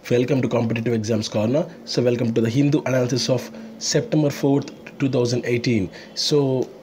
Welcome to Competitive Exams Corner. So, welcome to the Hindu analysis of September 4th, 2018. So,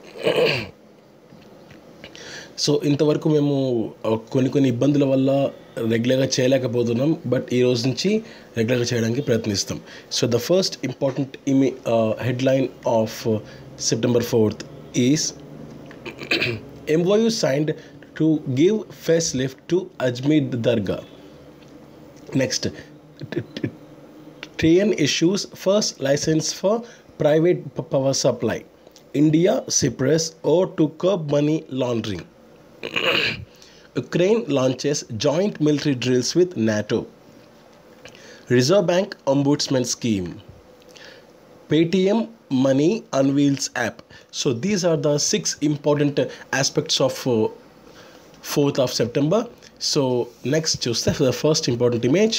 so ఇంతవరకు మేము ఆ, కొన్ని కొన్ని ఇబ్బందుల వల్ల రెగ్యులర్గా చేయలేకపోతున్నాం బట్ ఈ రోజు నుంచి రెగ్యులర్గా చేయడానికి ప్రయత్నిస్తాం సో ద ఫస్ట్ ఇంపార్టెంట్ ఇమి headline of September fourth is MOU signed to give facelift to Ajmer Dargah. Next, t- t- TN issues first license for private p- power supply. India, Cyprus owe to curb money laundering. Ukraine launches joint military drills with NATO. Reserve Bank Ombudsman Scheme. Paytm Money unveils app. So these are the six important uh, aspects of uh, 4th of September. So next చూస్తే the first important image.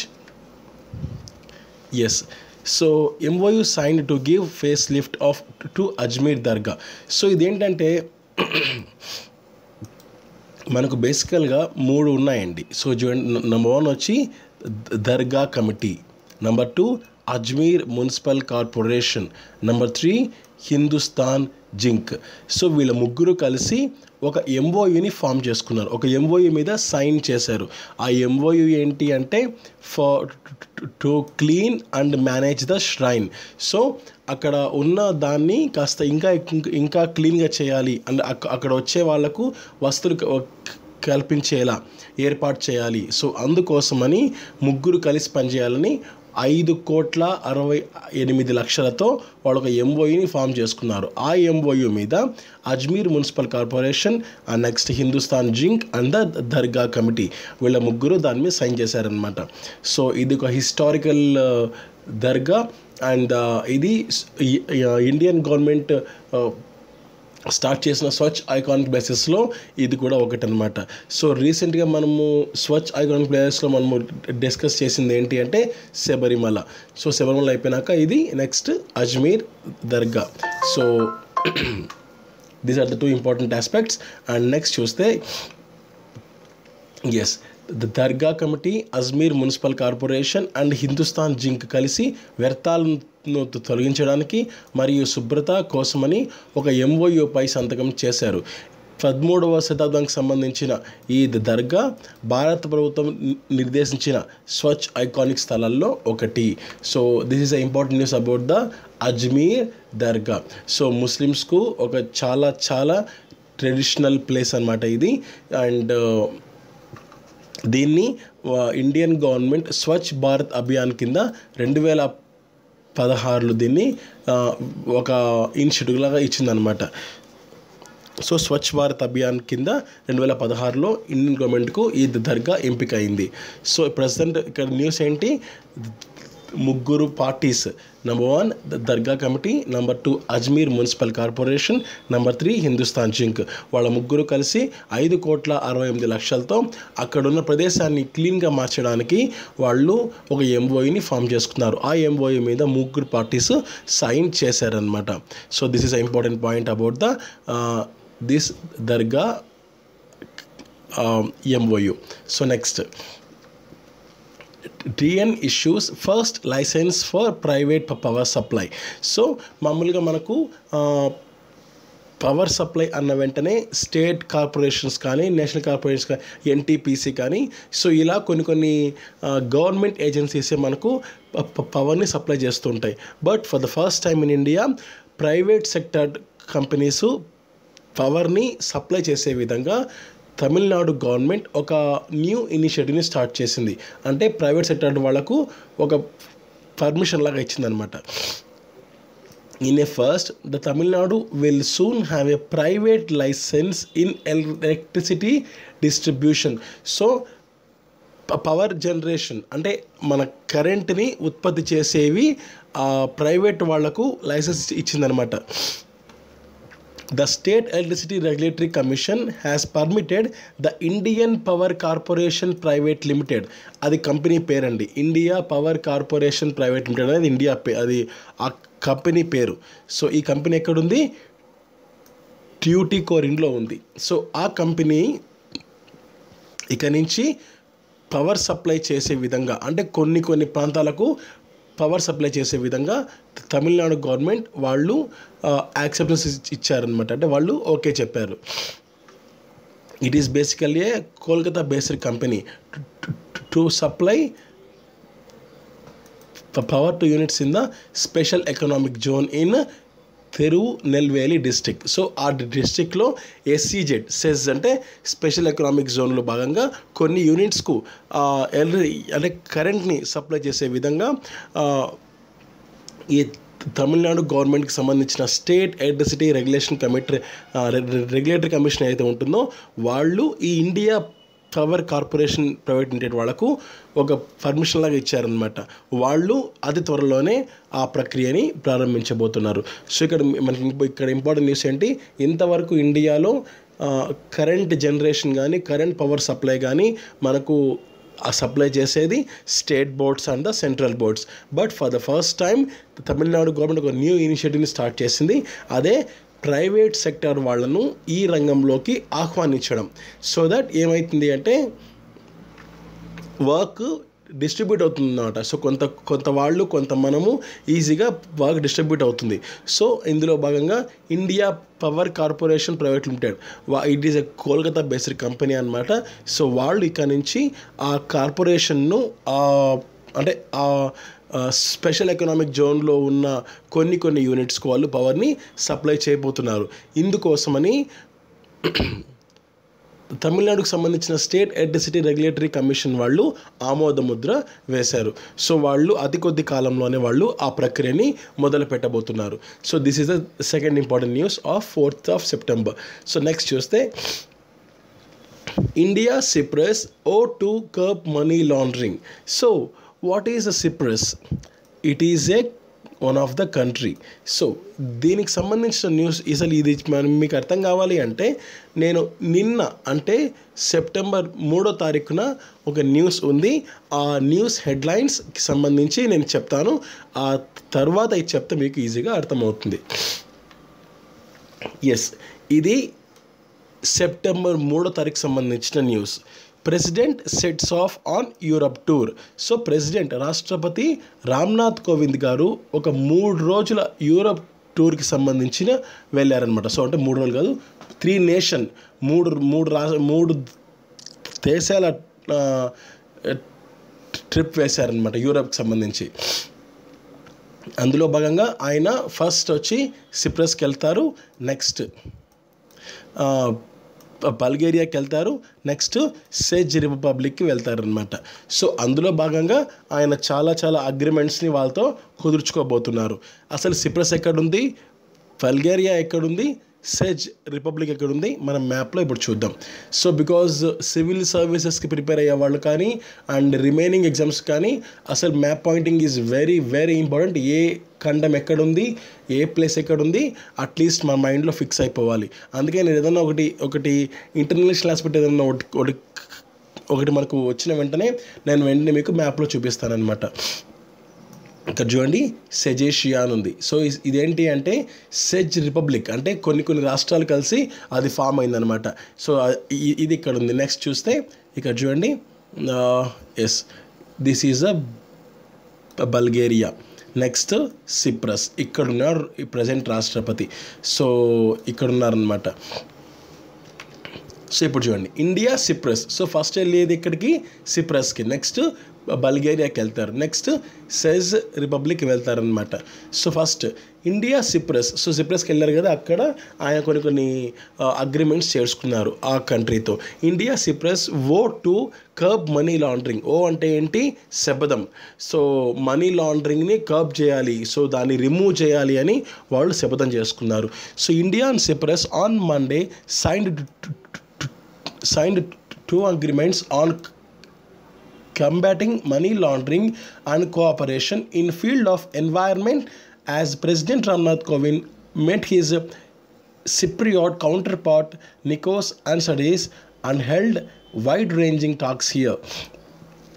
Yes. So MOU sign to give face lift of to Ajmer dargah so ఇదేంటంటే మనకు బేసికల్గా మూడు ఉన్నాయండి so చూడండి number one వచ్చి the- dargah committee number two Ajmer municipal corporation number three Hindustan Zinc so వీళ్ళ ముగ్గురు కలిసి ఒక ఎంఓయూని ఫామ్ చేసుకున్నారు ఒక ఎంఓయూ మీద సైన్ చేశారు ఆ ఎంఓయూ ఏంటి అంటే for to clean and manage the shrine so అక్కడ ఉన్న దాన్ని కాస్త ఇంకా ఇంకా క్లీన్గా చేయాలి అండ్ అక్క- అక్కడ వచ్చే వాళ్ళకు వస్తువులు క- కల్పించేలా ఏర్పాటు చేయాలి సో అందుకోసమని ముగ్గురు కలిసి పనిచేయాలని ఐదు కోట్ల అరవై ఎనిమిది లక్షలతో వాళ్ళు ఒక ఎంఓయూని ఫామ్ చేసుకున్నారు ఆ ఎంఓయూ మీద Ajmer municipal corporation and next Hindustan Zinc and the dargah committee వీళ్ళ ముగ్గురు దాని మీద సైన్ చేశారనమాట సో ఇది ఒక హిస్టారికల్ దర్గా అండ్ ఇది ఇండియన్ గవర్నమెంట్ స్టార్ట్ చేసిన స్వచ్ఛ ఐకానిక్ ప్లేసెస్లో ఇది కూడా ఒకటి అనమాట సో రీసెంట్గా మనము స్వచ్ఛ ఐకానిక్ ప్లేసెస్లో మనము డిస్కస్ చేసింది ఏంటి అంటే శబరిమల సో శబరిమల అయిపోయినాక ఇది next Ajmer dargah so these are the two important aspects and next చూస్తే yes the dargah committee Ajmer municipal corporation and Hindustan Zinc కలిసి వ్యర్థాలను తొలగించడానికి మరియు శుభ్రత కోసమని ఒక ఎంఓయూపై సంతకం చేశారు పదమూడవ శతాబ్దానికి సంబంధించిన ఈ దర్గా భారత ప్రభుత్వం ని- నిర్దేశించిన స్వచ్ఛ ఐకానిక్ స్థలాల్లో ఒకటి so this is a important news about the Ajmer dargah so ముస్లిమ్స్కు ఒక చాలా చాలా ట్రెడిషనల్ ప్లేస్ అన్నమాట ఇది అండ్ దీన్ని ఆ, ఇండియన్ గవర్నమెంట్ స్వచ్ఛ భారత్ అభియాన్ కింద రెండు వేల పదహారులో దీన్ని ఆ, ఒక ఇనిషియేటివ్ లాగా ఇచ్చిందనమాట సో స్వచ్ఛ భారత్ అభియాన్ కింద రెండు వేల పదహారులో ఇండియన్ గవర్నమెంట్కు ఈ దర్గా ఎంపిక అయింది సో ప్రజెంట్ ఇక్కడ న్యూస్ ఏంటి ముగ్గురు parties number one the dargah committee number two Ajmer municipal corporation number three Hindustan Zinc వాళ్ళ ముగ్గురు కలిసి ఐదు కోట్ల అరవై ఎనిమిది లక్షలతో అక్కడున్న ప్రదేశాన్ని క్లీన్గా మార్చడానికి వాళ్ళు ఒక ఎంఓయూని ఫామ్ చేసుకున్నారు ఆ ఎంఓయూ మీద ముగ్గురు పార్టీస్ సైన్ చేశారనమాట so this is a important point about the this dargah MOU so next TN issues first licence for private power supply so మామూలుగా మనకు పవర్ సప్లై అన్న వెంటనే స్టేట్ కార్పొరేషన్స్ కానీ నేషనల్ కార్పొరేషన్స్ కానీ ఎన్టీపీసీ కానీ సో ఇలా కొన్ని కొన్ని గవర్నమెంట్ ఏజెన్సీసే మనకు పవర్ని సప్లై చేస్తుంటాయి but for the first time in India private sector companies పవర్ని సప్లై చేసే విధంగా తమిళనాడు గవర్నమెంట్ ఒక న్యూ ఇనిషియేటివ్ని స్టార్ట్ చేసింది అంటే ప్రైవేట్ సెక్టర్ వాళ్ళకు ఒక పర్మిషన్ లాగా ఇచ్చిందనమాట in a first the Tamil Nadu will soon have a private licence in electricity distribution so power generation అంటే మన కరెంట్ని ఉత్పత్తి చేసేవి ప్రైవేట్ వాళ్లకు లైసెన్స్ ఇచ్చిందనమాట The State Electricity Regulatory Commission has permitted the Indian Power Corporation Private Limited అది company పేరండి India power corporation private limited అనేది ఇండియా పే అది ఆ కంపెనీ పేరు సో ఈ కంపెనీ ఎక్కడుంది ట్యూటీ కోరిన్లో ఉంది సో ఆ కంపెనీ ఇక నుంచి పవర్ సప్లై చేసే విధంగా అంటే కొన్ని కొన్ని ప్రాంతాలకు పవర్ సప్లై చేసే విధంగా తమిళనాడు గవర్నమెంట్ వాళ్ళు యాక్సెప్టెన్స్ ఇచ్చారనమాట అంటే వాళ్ళు ఓకే చెప్పారు it is basically a Kolkata based company to supply power to units in the special economic zone in Tirunelveli district so ఆ డిస్టిక్లో ఎస్సీజెడ్ సెజ్ అంటే స్పెషల్ ఎకనామిక్ జోన్లో భాగంగా కొన్ని యూనిట్స్కు అంటే కరెంట్ని సప్లై చేసే విధంగా ఈ తమిళనాడు గవర్నమెంట్కి సంబంధించిన state electricity regulation committee regulatory commission ఏదైతే ఉంటుందో వాళ్ళు ఈ India power corporation private limited వాళ్ళకు ఒక పర్మిషన్ లాగా ఇచ్చారనమాట వాళ్ళు అతి త్వరలోనే ఆ ప్రక్రియని ప్రారంభించబోతున్నారు సో ఇక్కడ మనకి ఇక్కడ ఇంపార్టెంట్ న్యూస్ ఏంటి ఇంతవరకు ఇండియాలో కరెంట్ జనరేషన్ కానీ కరెంట్ పవర్ సప్లై కానీ మనకు ఆ సప్లై చేసేది state boards and the central boards but for the first time Tamil Nadu government ఒక న్యూ ఇనిషియేటివ్ని స్టార్ట్ చేసింది అదే ప్రైవేట్ సెక్టర్ వాళ్ళను ఈ రంగంలోకి ఆహ్వానించడం సో దట్ ఏమవుతుంది అంటే వర్క్ డిస్ట్రిబ్యూట్ అవుతుంది అన్నమాట సో కొంత కొంత వాళ్ళు కొంత మనము ఈజీగా వర్క్ డిస్ట్రిబ్యూట్ అవుతుంది సో ఇందులో భాగంగా India power corporation private limited వా it is a Kolkata based company అనమాట సో వాళ్ళు ఇక్కడ నుంచి ఆ కార్పొరేషన్ను అంటే ఆ స్పెషల్ ఎకనామిక్ జోన్లో ఉన్న కొన్ని కొన్ని యూనిట్స్కి వాళ్ళు పవర్ని సప్లై చేయబోతున్నారు ఇందుకోసమని తమిళనాడుకు సంబంధించిన స్టేట్ ఎలక్ట్రిసిటీ రెగ్యులేటరీ కమిషన్ వాళ్ళు ఆమోద ముద్ర వేశారు సో వాళ్ళు అతి కొద్ది కాలంలోనే వాళ్ళు ఆ ప్రక్రియని మొదలు పెట్టబోతున్నారు so this is the second important news of fourth of September so next చూస్తే India Cyprus oh to curb money laundering so what is a Cyprus it is a one of the country so దీనికి సంబంధించిన news అసలు ఇది మనం మీకు అర్థం కావాలి అంటే నేను నిన్న అంటే సెప్టెంబర్ మూడో తారీఖున ఒక న్యూస్ ఉంది ఆ న్యూస్ హెడ్లైన్స్కి సంబంధించి నేను చెప్తాను ఆ తర్వాత ఇది చెప్తే మీకు ఈజీగా అర్థమవుతుంది ఎస్ ఇది సెప్టెంబర్ మూడో తారీఖు సంబంధించిన news president sets off on Europe tour so president రాష్ట్రపతి రామ్నాథ్ కోవింద్ గారు ఒక మూడు రోజుల యూరప్ టూర్కి సంబంధించిన వెళ్ళారనమాట సో అంటే మూడు రోజులు కాదు త్రీ నేషన్ మూడు మూడు రా మూడు దేశాల ట్రిప్ వేశారనమాట యూరప్కి సంబంధించి అందులో భాగంగా ఆయన ఫస్ట్ వచ్చి సిప్రస్కి వెళ్తారు నెక్స్ట్ బల్గేరియాకి వెళ్తారు నెక్స్ట్ సెజ్ రిపబ్లిక్కి వెళ్తారనమాట సో అందులో భాగంగా ఆయన చాలా చాలా అగ్రిమెంట్స్ని వాళ్ళతో కుదుర్చుకోబోతున్నారు అసలు సిప్రస్ ఎక్కడుంది బల్గేరియా ఎక్కడుంది సెజ్ రిపబ్లిక్ ఎక్కడుంది మనం మ్యాప్లో ఇప్పుడు చూద్దాం సో బికాజ్ సివిల్ సర్వీసెస్కి ప్రిపేర్ అయ్యే వాళ్ళు కానీ అండ్ రిమైనింగ్ ఎగ్జామ్స్ కానీ అసలు map pointing is very very important ఏ ఖండం ఎక్కడుంది ఏ ప్లేస్ ఎక్కడుంది అట్లీస్ట్ మా మైండ్లో ఫిక్స్ అయిపోవాలి అందుకే నేను ఏదన్నా ఒకటి ఒకటి ఇంటర్నేషనల్ ఆస్పెక్ట్ ఏదన్నా ఒకటి ఒకటి ఒకటి మనకు వచ్చిన వెంటనే నేను వెంటనే మీకు మ్యాప్లో చూపిస్తానమాట ఇక్కడ చూడండి సెజేషియా అని ఉంది సో ఇదేంటి అంటే సెజ్ రిపబ్లిక్ అంటే కొన్ని కొన్ని రాష్ట్రాలు కలిసి అది ఫామ్ అయిందనమాట సో ఇది ఇక్కడ ఉంది నెక్స్ట్ చూస్తే ఇక్కడ చూడండి yes this is a Bulgaria next Cyprus ఇక్కడ ఉన్నారు ప్రజెంట్ రాష్ట్రపతి సో ఇక్కడ ఉన్నారనమాట సో ఇప్పుడు చూడండి ఇండియా సిప్రస్ సో ఫస్ట్ వెళ్ళేది ఇక్కడికి సిప్రస్కి నెక్స్ట్ బల్గేరియాకి వెళ్తారు నెక్స్ట్ సెజ్ రిపబ్లిక్ వెళ్తారనమాట so first India Cyprus so సిప్రస్కి వెళ్ళారు కదా అక్కడ ఆయన కొన్ని కొన్ని అగ్రిమెంట్స్ చేసుకున్నారు ఆ కంట్రీతో India Cyprus oh to curb money laundering oh అంటే ఏంటి శపథం సో మనీ లాండరింగ్ని కర్బ్ చేయాలి సో దాన్ని రిమూవ్ చేయాలి అని వాళ్ళు శపథం చేసుకున్నారు so India and Cyprus on Monday signed signed two agreements on combating money laundering and cooperation in field of environment as President Ramnath Kovind met his Cypriot counterpart Nikos Ansadis and held wide-ranging talks here.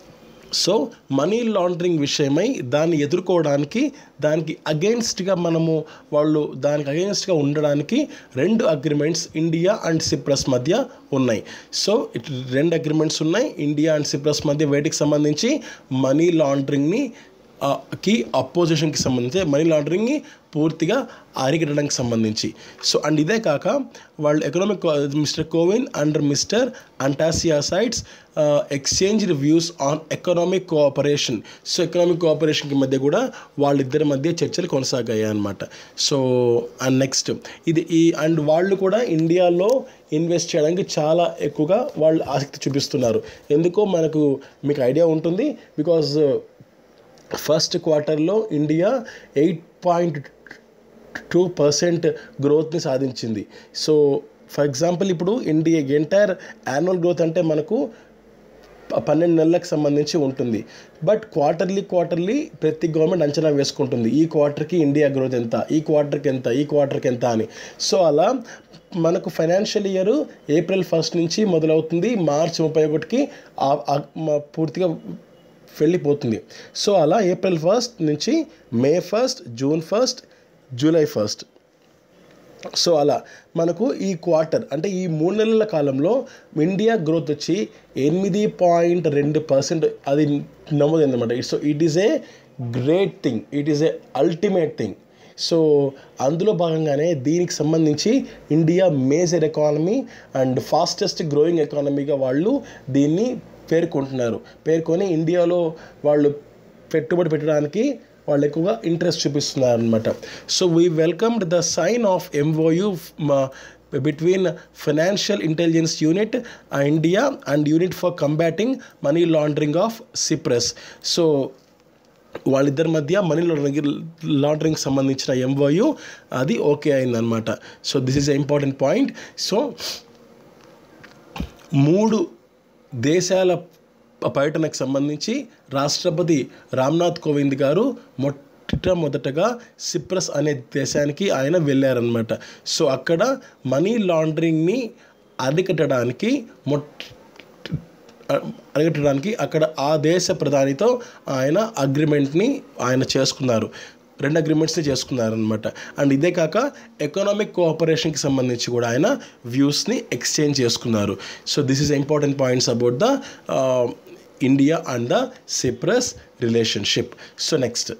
So money laundering విషయమై దాన్ని ఎదుర్కోవడానికి దానికి అగెయిన్స్ట్గా మనము వాళ్ళు దానికి అగెయిన్స్ట్గా ఉండడానికి రెండు agreements India and Cyprus మధ్య ఉన్నాయి సో ఇట్ రెండు అగ్రిమెంట్స్ ఉన్నాయి ఇండియా అండ్ సిప్రస్ మధ్య వేటికి సంబంధించి మనీ లాండరింగ్ని ఆ, కి అపోజిషన్కి సంబంధించి మనీ లాండరింగ్ని పూర్తిగా అరికట్టడానికి సంబంధించి సో అండ్ ఇదే కాక వాళ్ళు economic mister Kovind and mister Anastasiades exchange views on economic cooperation so economic కోఆపరేషన్కి మధ్య కూడా వాళ్ళిద్దరి మధ్య చర్చలు కొనసాగాయి అనమాట సో అండ్ నెక్స్ట్ ఇది ఈ అండ్ వాళ్ళు కూడా ఇండియాలో ఇన్వెస్ట్ చేయడానికి చాలా ఎక్కువగా వాళ్ళు ఆసక్తి చూపిస్తున్నారు ఎందుకో మనకు మీకు ఐడియా ఉంటుంది బికాజ్ ఫస్ట్ క్వార్టర్లో India eight point two percent గ్రోత్ని సాధించింది సో ఫర్ ఎగ్జాంపుల్ ఇప్పుడు ఇండియా ఎంటైర్ యాన్యువల్ గ్రోత్ అంటే మనకు ప- పన్నెండు నెలలకు సంబంధించి ఉంటుంది బట్ క్వార్టర్లీ క్వార్టర్లీ ప్రతి గవర్నమెంట్ అంచనా వేసుకుంటుంది ఈ క్వార్టర్కి ఇండియా గ్రోత్ ఎంత ఈ క్వార్టర్కి ఎంత ఈ క్వార్టర్కి ఎంత అని సో అలా మనకు ఫైనాన్షియల్ ఇయర్ ఏప్రిల్ ఫస్ట్ నుంచి మొదలవుతుంది మార్చ్ ముప్పై ఒకటికి ఆ- ఆ- మ- పూర్తిగా వెళ్ళిపోతుంది సో అలా ఏప్రిల్ ఫస్ట్ నుంచి May first June first July first so అలా మనకు ఈ క్వార్టర్ అంటే ఈ మూడు నెలల కాలంలో ఇండియా గ్రోత్ వచ్చి ఎనిమిది పాయింట్ రెండు పర్సెంట్ అది నమోదైందన్నమాట so it is a great thing it is a ultimate thing so అందులో భాగంగానే దీనికి సంబంధించి India major economy and fastest growing ఎకానమీగా వాళ్ళు దీన్ని పేర్కొంటున్నారు పేర్కొని ఇండియాలో వాళ్ళు పెట్టుబడి పెట్టడానికి వాళ్ళు ఎక్కువగా ఇంట్రెస్ట్ చూపిస్తున్నారు అనమాట so we welcomed the sign of MOU between financial intelligence unit India and unit for combating money laundering of Cyprus so వాళ్ళిద్దరి మధ్య మనీ లాండరింగ్ లాండరింగ్ సంబంధించిన ఎంఓయు అది ఓకే అయిందనమాట so this is a important point so మూడు దేశాల ప- పర్యటనకు సంబంధించి రాష్ట్రపతి రామ్నాథ్ కోవింద్ గారు మొట్టమొదటగా సిప్రస్ అనే దేశానికి ఆయన వెళ్ళారనమాట సో అక్కడ మనీ లాండరింగ్ని అరికట్టడానికి మొట్ట అరికట్టడానికి అక్కడ ఆ దేశ ప్రధానితో ఆయన అగ్రిమెంట్ని ఆయన చేసుకున్నారు రెండు అగ్రిమెంట్స్ని చేసుకున్నారనమాట అండ్ ఇదే కాక ఎకనామిక్ కోఆపరేషన్కి సంబంధించి కూడా ఆయన వ్యూస్ని ఎక్స్చేంజ్ చేసుకున్నారు so this is important points about the India and the Cyprus relationship so next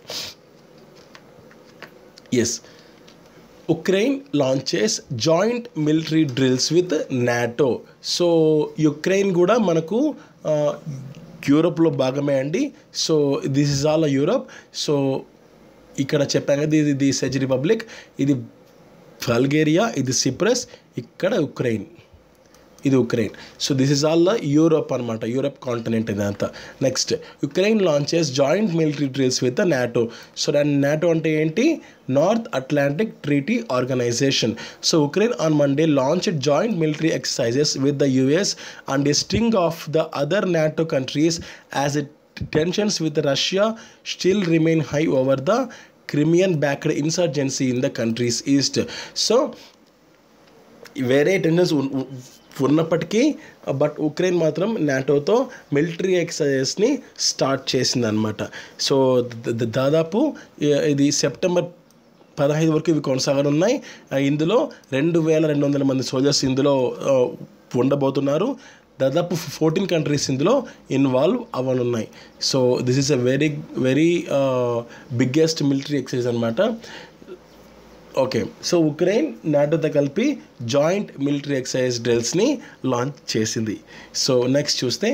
yes Ukraine launches joint military drills with NATO so Ukraine కూడా మనకు ఆ, యూరోప్లో భాగమే అండి so this is all Europe so ఇక్కడ చెప్పాను కదా ఇది ఇది సెజ్ రిపబ్లిక్ ఇది బల్గేరియా ఇది సిప్రస్ ఇక్కడ ఉక్రెయిన్ ఇది Ukraine so this is all the Europe అనమాట యూరోప్ కాంటినెంట్ ఇదంతా next Ukraine launches joint military drills with the NATO so దాని నాటో అంటే ఏంటి North Atlantic Treaty Organization so Ukraine on Monday launch joint military exercises with the US and a string of the other NATO countries as it tensions with Russia still remain high over the Crimean backed insurgency in the country's east. So, వేరే tensions ఉన్నప్పటికీ but Ukraine మాత్రం నాటోతో military ఎక్సర్సైజెస్ని start చేసిందనమాట so ద- ద- దాదాపు ఇ- ఇది సెప్టెంబర్ పదహైదు వరకు ఇవి కొనసాగనున్నాయి ఆ, ఇందులో రెండు వేల రెండు వందల మంది సోల్జర్స్ ఇందులో ఆ, ఉండబోతున్నారు దాదాపు ఫోర్టీన్ కంట్రీస్ ఇందులో ఇన్వాల్వ్ అవ్వనున్నాయి so this is a very very biggest military exercise అనమాట ఓకే సో ఉక్రెయిన్ నాటోతో కలిపి జాయింట్ మిలిటరీ ఎక్సర్సైజ్ డ్రిల్స్ని లాంచ్ చేసింది సో నెక్స్ట్ చూస్తే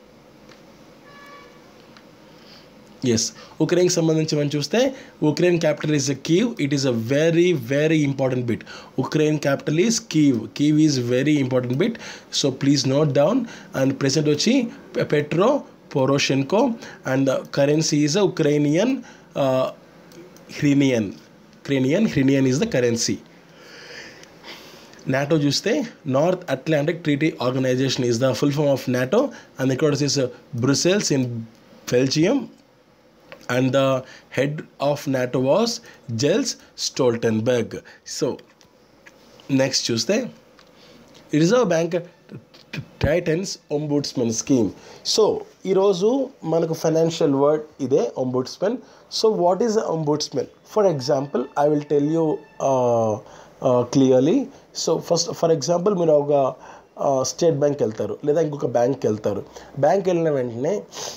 ఎస్ ఉక్రెయిన్కి సంబంధించి మనం చూస్తే Ukraine capital is uh Kyiv it is a very very important bit Ukraine capital is Kyiv Kyiv is very important bit so please note down and present వచ్చి Petro Poroshenko and currency is a Ukrainian hryvnia Ukrainian hryvnia is the currency NATO చూస్తే North Atlantic Treaty Organization is the full form of NATO and ఇక్కడ is Brussels in Belgium and the head of NATO was Jens Stoltenberg. So, next Tuesday, Reserve Bank tightens ombudsmen scheme so ఈరోజు మనకు financial word ఇదే ombudsmen so what is ombudsmen for example I will tell you clearly so first for example మీరు ఒక state bank వెళ్తారు లేదా ఇంకొక బ్యాంక్కి వెళ్తారు బ్యాంక్ వెళ్ళిన వెంటనే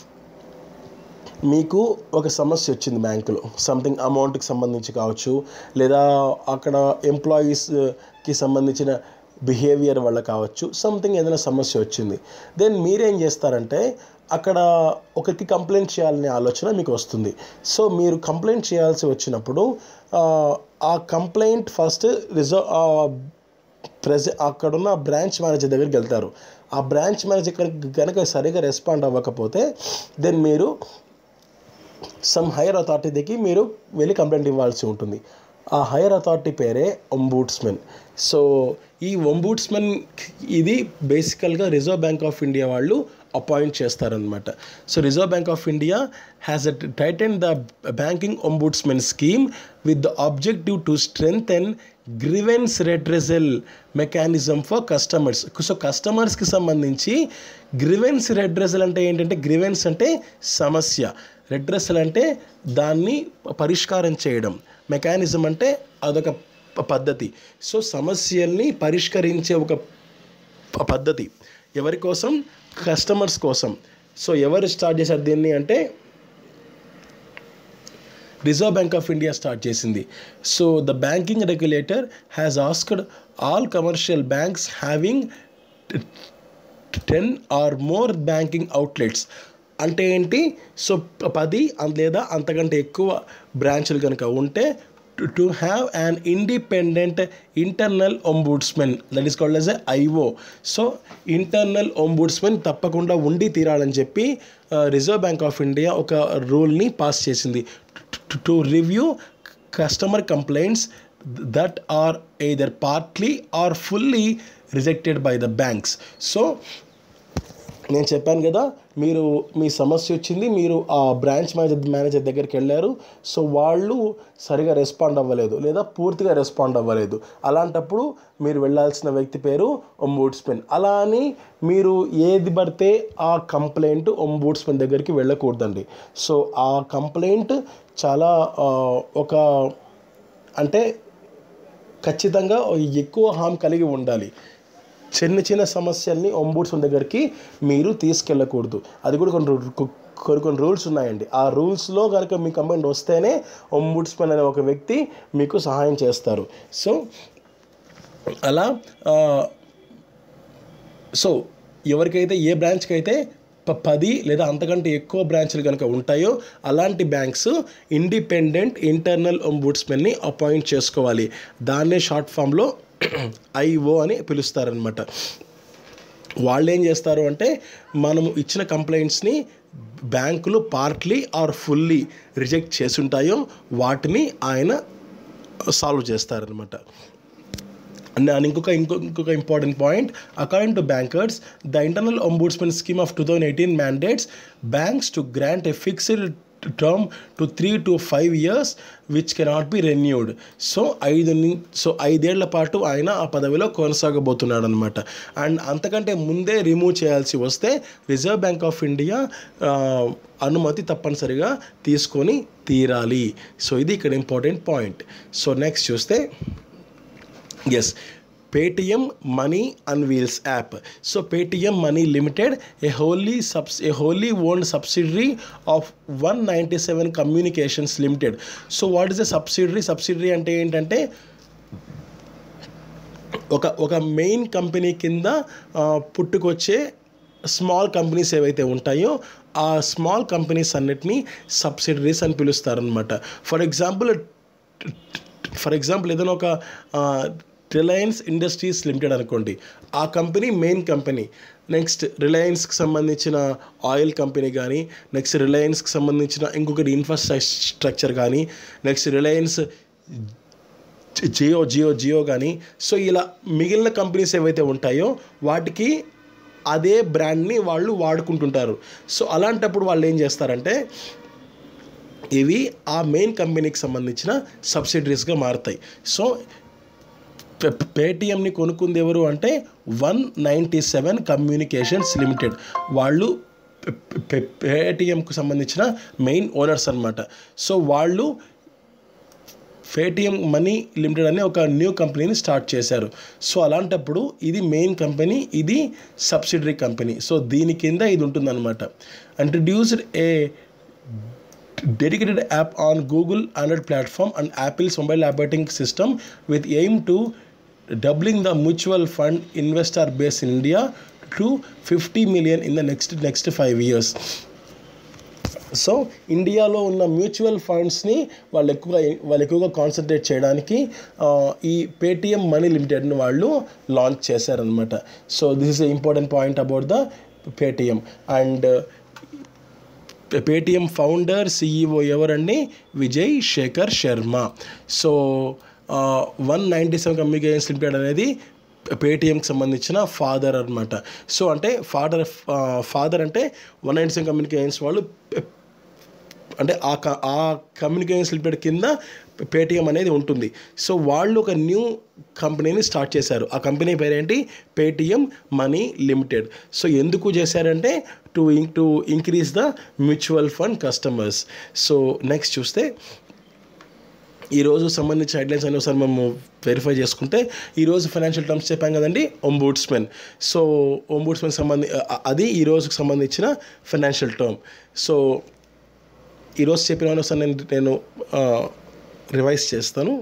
మీకు ఒక సమస్య వచ్చింది బ్యాంకులో సంథింగ్ అమౌంట్కి సంబంధించి కావచ్చు లేదా అక్కడ ఎంప్లాయీస్కి సంబంధించిన బిహేవియర్ వల్ల కావచ్చు సంథింగ్ ఏదైనా సమస్య వచ్చింది దెన్ మీరేం చేస్తారంటే అక్కడ ఒకరికి కంప్లైంట్ చేయాలనే ఆలోచన మీకు వస్తుంది సో మీరు కంప్లైంట్ చేయాల్సి వచ్చినప్పుడు ఆ కంప్లైంట్ ఫస్ట్ రిజర్వ్ ప్రెజ అక్కడున్న బ్రాంచ్ మేనేజర్ దగ్గరికి వెళ్తారు ఆ బ్రాంచ్ మేనేజర్ కనుక సరిగా రెస్పాండ్ అవ్వకపోతే దెన్ మీరు సమ్ హైయర్ అథారిటీ దగ్గర మీరు వెళ్ళి కంప్లైంట్ ఇవ్వాల్సి ఉంటుంది ఆ హైయర్ అథారిటీ పేరే ఒంబూడ్స్మెన్ సో ఈ ఒంబూడ్స్మెన్ ఇది బేసికల్గా రిజర్వ్ బ్యాంక్ ఆఫ్ ఇండియా వాళ్ళు అపాయింట్ చేస్తారనమాట so Reserve Bank of India has a tightened the banking ombudsmen scheme with the objective to strength and grievance redressal mechanism for customers so కస్టమర్స్కి సంబంధించి grievance రెడ్రెజల్ అంటే ఏంటంటే grievance అంటే సమస్య redressal అంటే దాన్ని పరిష్కారం చేయడం మెకానిజం అంటే అదొక పద్ధతి సో సమస్యల్ని పరిష్కరించే ఒక పద్ధతి ఎవరి కోసం కస్టమర్స్ కోసం సో ఎవరు స్టార్ట్ చేశారు దీన్ని అంటే Reserve Bank of India start చేసింది so the banking regulator has asked all commercial banks having ten or more banking outlets అంటే ఏంటి సో పది లేదా అంతకంటే ఎక్కువ బ్రాంచ్లు కనుక ఉంటే to have an independent internal ombudsmen that is called as a I O so internal ombudsmen తప్పకుండా ఉండి తీరాలని చెప్పి రిజర్వ్ బ్యాంక్ ఆఫ్ ఇండియా ఒక రూల్ని పాస్ చేసింది to review customer complaints that are either partly or fully rejected by the banks so నేను చెప్పాను కదా మీరు మీ సమస్య వచ్చింది మీరు ఆ బ్రాంచ్ మేనేజర్ మేనేజర్ దగ్గరికి వెళ్ళారు సో వాళ్ళు సరిగా రెస్పాండ్ అవ్వలేదు లేదా పూర్తిగా రెస్పాండ్ అవ్వలేదు అలాంటప్పుడు మీరు వెళ్ళాల్సిన వ్యక్తి పేరు ఒంబూడ్స్మెన్ అలా అని మీరు ఏది పడితే ఆ కంప్లైంట్ ఒంబూడ్స్మెన్ దగ్గరికి వెళ్ళకూడదండి సో ఆ కంప్లైంట్ చాలా ఒక అంటే ఖచ్చితంగా ఎక్కువ హామ్ కలిగి ఉండాలి చిన్న చిన్న సమస్యల్ని ఒంబూడ్స్మెన్ దగ్గరికి మీరు తీసుకెళ్ళకూడదు అది కూడా కొన్ని కొన్ని కొన్ని రూల్స్ ఉన్నాయండి ఆ రూల్స్లో కనుక మీ కంప్లైంట్ వస్తేనే ఒంబూడ్స్మెన్ అనే ఒక వ్యక్తి మీకు సహాయం చేస్తారు సో అలా సో ఎవరికైతే ఏ బ్రాంచ్కి అయితే పది లేదా అంతకంటే ఎక్కువ బ్రాంచ్లు కనుక ఉంటాయో అలాంటి బ్యాంక్స్ ఇండిపెండెంట్ ఇంటర్నల్ ఒంబూడ్స్మెన్ని అపాయింట్ చేసుకోవాలి దాన్నే షార్ట్ ఫామ్లో ఐఓ అని పిలుస్తారనమాట వాళ్ళు ఏం చేస్తారు అంటే మనము ఇచ్చిన కంప్లైంట్స్ని బ్యాంకులు పార్ట్లీ ఆర్ ఫుల్లీ రిజెక్ట్ చేసి ఉంటాయో వాటిని ఆయన సాల్వ్ చేస్తారనమాట అండ్ ఇంకొక ఇంకో ఇంకొక important point according to bankers the internal ombudsmen scheme of two thousand eighteen mandates banks to grant a fixed term to three to five years which cannot be renewed so ఐదు so ఐదేళ్ల పాటు ఆయన ఆ పదవిలో కొనసాగబోతున్నాడు అనమాట and అంతకంటే ముందే remove చేయాల్సి వస్తే రిజర్వ్ బ్యాంక్ ఆఫ్ ఇండియా అనుమతి తప్పనిసరిగా తీసుకొని తీరాలి సో ఇది ఇక్కడ ఇంపార్టెంట్ పాయింట్ సో నెక్స్ట్ చూస్తే yes Paytm Money unveils app so Paytm Money Limited a wholly subs a wholly owned subsidiary of one ninety seven communications limited so what is a subsidiary subsidiary అంటే ఏంటంటే ఒక ఒక main company కింద పుట్టుకొచ్చే small companies ఏవైతే ఉంటాయో ఆ small companies అన్నిటినీ subsidiaries అని పిలుస్తారనమాట ఫర్ ఎగ్జాంపుల్ ఫర్ ఎగ్జాంపుల్ ఏదైనా ఒక రిలయన్స్ ఇండస్ట్రీస్ లిమిటెడ్ అనుకోండి ఆ కంపెనీ మెయిన్ కంపెనీ నెక్స్ట్ రిలయన్స్కి సంబంధించిన ఆయిల్ కంపెనీ కానీ నెక్స్ట్ రిలయన్స్కి సంబంధించిన ఇంకొకటి ఇన్ఫ్రాస్ట్రక్చర్ కానీ నెక్స్ట్ రిలయన్స్ జియో జియో జియో కానీ సో ఇలా మిగిలిన కంపెనీస్ ఏవైతే ఉంటాయో వాటికి అదే బ్రాండ్ని వాళ్ళు వాడుకుంటుంటారు సో అలాంటప్పుడు వాళ్ళు ఏం చేస్తారంటే ఇవి ఆ మెయిన్ కంపెనీకి సంబంధించిన సబ్సిడరీస్గా మారుతాయి సో పేటిఎంని కొనుక్కుంది ఎవరు అంటే one ninety seven communications limited వాళ్ళు పేటిఎంకు సంబంధించిన మెయిన్ ఓనర్స్ అనమాట సో వాళ్ళు పేటిఎం మనీ లిమిటెడ్ అనే ఒక న్యూ కంపెనీని స్టార్ట్ చేశారు సో అలాంటప్పుడు ఇది మెయిన్ కంపెనీ ఇది సబ్సిడరీ కంపెనీ సో దీని కింద ఇది ఉంటుందన్నమాట introduced a dedicated app on Google Android platform and Apple's mobile operating system with aim to doubling the mutual fund investor base in India to 50 million in the next next 5 years. So ఇండియాలో ఉన్న mutual ఫండ్స్ని వాళ్ళు ఎక్కువగా వాళ్ళు ఎక్కువగా concentrate చేయడానికి ఆ, ఈ Paytm money లిమిటెడ్ని వాళ్ళు లాంచ్ చేశారనమాట so this is important point about the Paytm and Paytm founder CEO ఎవరండి Vijay Shekhar Sharma so one ninety seven communications limited అనేది పేటిఎంకి సంబంధించిన ఫాదర్ అనమాట సో అంటే ఫాదర్ ఫాదర్ అంటే వన్ నైంటీ సెవెన్ కమ్యూనికేషన్స్ వాళ్ళు అంటే ఆ క ఆ కమ్యూనికేషన్స్ లిమిటెడ్ కింద పేటిఎం అనేది ఉంటుంది సో వాళ్ళు ఒక న్యూ కంపెనీని స్టార్ట్ చేశారు ఆ కంపెనీ పేరేంటి పేటిఎం మనీ లిమిటెడ్ సో ఎందుకు చేశారంటే to in to increase the mutual fund customers so next చూస్తే ఈరోజు సంబంధించిన హెడ్లైన్స్ అన్ని ఒకసారి మేము వెరిఫై చేసుకుంటే ఈరోజు ఫైనాన్షియల్ టర్మ్స్ చెప్పాం కదండి ఒంబూడ్స్మెన్ సో ఒంబూడ్స్మెన్ సంబంధి అ- అది ఈ రోజుకు సంబంధించిన ఫైనాన్షియల్ టర్మ్ సో ఈరోజు చెప్పిన ఒకసారి నేను నేను రివైజ్ చేస్తాను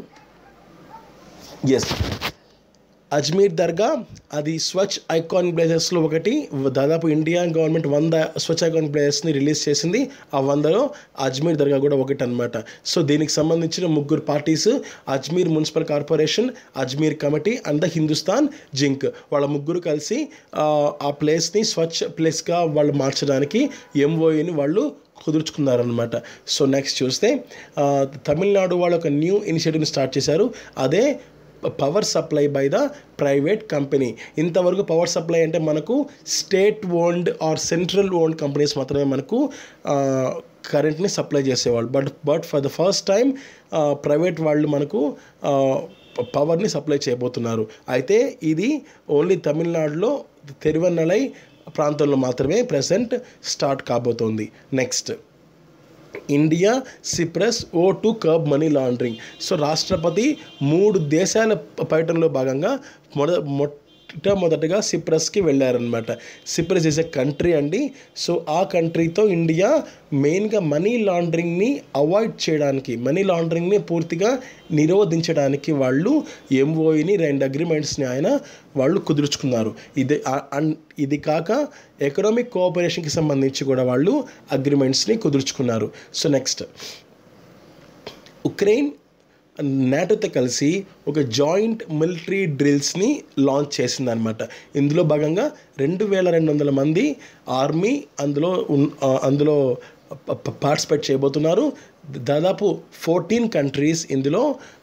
ఎస్ అజ్మీర్ దర్గా అది స్వచ్ఛ్ ఐకాన్ ప్లేసెస్లో ఒకటి దాదాపు ఇండియా గవర్నమెంట్ వంద స్వచ్ఛ ఐకాన్ ప్లేసెస్ని రిలీజ్ చేసింది ఆ వందలో అజ్మీర్ దర్గా కూడా ఒకటి అనమాట సో దీనికి సంబంధించిన ముగ్గురు parties Ajmer municipal corporation Ajmer committee and the Hindustan Zinc వాళ్ళ ముగ్గురు కలిసి ఆ, ఆ ప్లేస్ని స్వచ్ఛ ప్లేస్గా వాళ్ళు మార్చడానికి ఎంఓఈని వాళ్ళు కుదుర్చుకున్నారనమాట సో నెక్స్ట్ చూస్తే ఆ, తమిళనాడు వాళ్ళు ఒక న్యూ ఇనిషియేటివ్ని స్టార్ట్ చేశారు అదే power supply by the private company ఇంతవరకు పవర్ సప్లై అంటే మనకు state owned or central owned companies మాత్రమే మనకు కరెంట్ని సప్లై చేసేవాళ్ళు but but for the first time private వాళ్ళు మనకు పవర్ని సప్లై చేయబోతున్నారు అయితే ఇది ఓన్లీ తమిళనాడులో తిరువన్నలై ప్రాంతంలో మాత్రమే ప్రజెంట్ స్టార్ట్ కాబోతోంది next India Cyprus oh to curb money laundering so రాష్ట్రపతి మూడు దేశాల పర్యటనలో భాగంగా మొద మొట్టమొదటిగా సిప్రస్కి వెళ్ళారనమాట సిప్రస్ ఇస్ ఎ కంట్రీ అండి సో ఆ కంట్రీతో ఇండియా మెయిన్గా మనీ లాండరింగ్ని అవాయిడ్ చేయడానికి మనీ లాండరింగ్ని పూర్తిగా నిరోధించడానికి వాళ్ళు ఎంఓఈని రెండు అగ్రిమెంట్స్ని ఆయన వాళ్ళు కుదుర్చుకున్నారు ఇది ఆ- అన్- ఇది కాక ఎకనామిక్ కోఆపరేషన్కి సంబంధించి కూడా వాళ్ళు అగ్రిమెంట్స్ని కుదుర్చుకున్నారు సో నెక్స్ట్ ఉక్రెయిన్ నాటోతో కలిసి ఒక జాయింట్ మిలిటరీ డ్రిల్స్ని లాంచ్ చేసిందనమాట ఇందులో భాగంగా రెండు వేల రెండు వందల మంది ఆర్మీ అందులో ఉన్- ఆ, అందులో పార్టిసిపేట్ చేయబోతున్నారు దాదాపు ఫోర్టీన్ కంట్రీస్ ఇందులో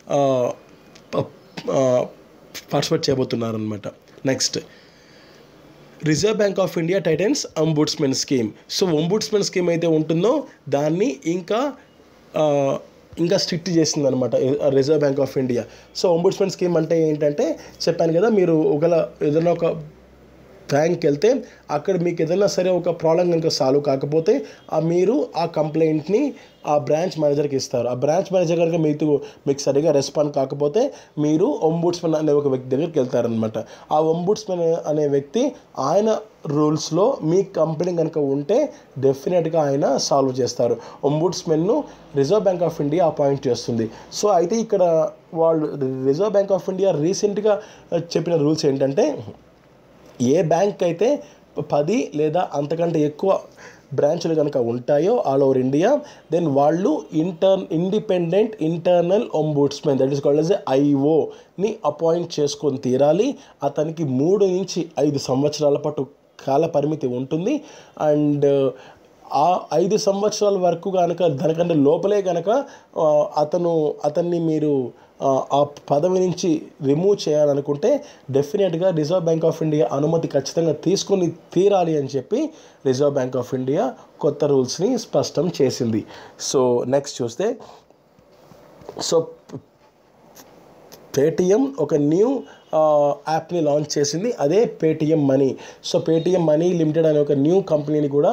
పార్టిసిపేట్ చేయబోతున్నారు అనమాట next Reserve Bank of India tightens ombudsmen scheme so ombudsmen scheme అయితే ఉంటుందో దాన్ని ఇంకా ఆ, ఇంకా స్ట్రిక్ట్ చేసింది అనమాట Reserve Bank of India so ombudsmen scheme అంటే ఏంటంటే చెప్పాను కదా మీరు ఒకవేళ ఏదైనా ఒక బ్యాంక్కి వెళ్తే అక్కడ మీకు ఏదైనా సరే ఒక ప్రాబ్లం కనుక సాల్వ్ కాకపోతే ఆ మీరు ఆ కంప్లైంట్ని ఆ బ్రాంచ్ మేనేజర్కి ఇస్తారు ఆ బ్రాంచ్ మేనేజర్ కనుక మీకు మీకు సరిగా రెస్పాండ్ కాకపోతే మీరు ఒంబుడ్స్మెన్ అనే ఒక వ్యక్తి దగ్గరికి వెళ్తారనమాట ఆ ఒంబుడ్స్మెన్ అనే వ్యక్తి ఆయన రూల్స్లో మీ కంప్లైంట్ కనుక ఉంటే డెఫినెట్గా ఆయన సాల్వ్ చేస్తారు ఒంబుడ్స్మెన్ను Reserve Bank of India appoint చేస్తుంది సో అయితే ఇక్కడ వాళ్ళు రిజర్వ్ బ్యాంక్ ఆఫ్ ఇండియా రీసెంట్గా చెప్పిన రూల్స్ ఏంటంటే ఏ బ్యాంక్ అయితే పది లేదా అంతకంటే ఎక్కువ బ్రాంచ్లు కనుక ఉంటాయో ఆల్ ఓవర్ ఇండియా దెన్ వాళ్ళు inter independent internal ombudsmen that is called as ఐఓని అపాయింట్ చేసుకొని తీరాలి అతనికి మూడు నుంచి ఐదు సంవత్సరాల పాటు కాల పరిమితి ఉంటుంది అండ్ ఆ ఐదు సంవత్సరాల వరకు కనుక దానికంటే లోపలే కనుక ఆ, అతను అతన్ని మీరు ఆ, ఆ పదవి నుంచి రిమూవ్ చేయాలనుకుంటే డెఫినెట్గా రిజర్వ్ బ్యాంక్ ఆఫ్ ఇండియా అనుమతి ఖచ్చితంగా తీసుకొని తీరాలి అని చెప్పి రిజర్వ్ బ్యాంక్ ఆఫ్ ఇండియా కొత్త రూల్స్ని స్పష్టం చేసింది సో నెక్స్ట్ చూస్తే సో పేటిఎం ఒక న్యూ యాప్ని లాంచ్ చేసింది అదే Paytm Money so Paytm Money Limited అనే ఒక న్యూ కంపెనీని కూడా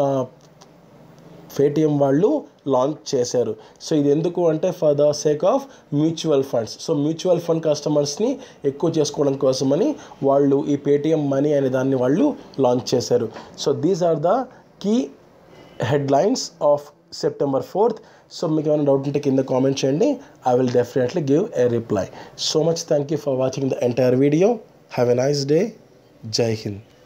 పేటిఎం వాళ్ళు లాంచ్ చేశారు సో ఇది ఎందుకు అంటే for the sake of mutual funds so mutual fund కస్టమర్స్ని ఎక్కువ చేసుకోవడం కోసమని వాళ్ళు ఈ పేటిఎం మనీ అనే దాన్ని వాళ్ళు లాంచ్ చేశారు so these are the key headlines of September fourth so మీకు ఏమైనా డౌట్ ఉంటే కింద కామెంట్ చేయండి I will definitely give a reply so much thank you for watching the entire video have a nice day జై హింద్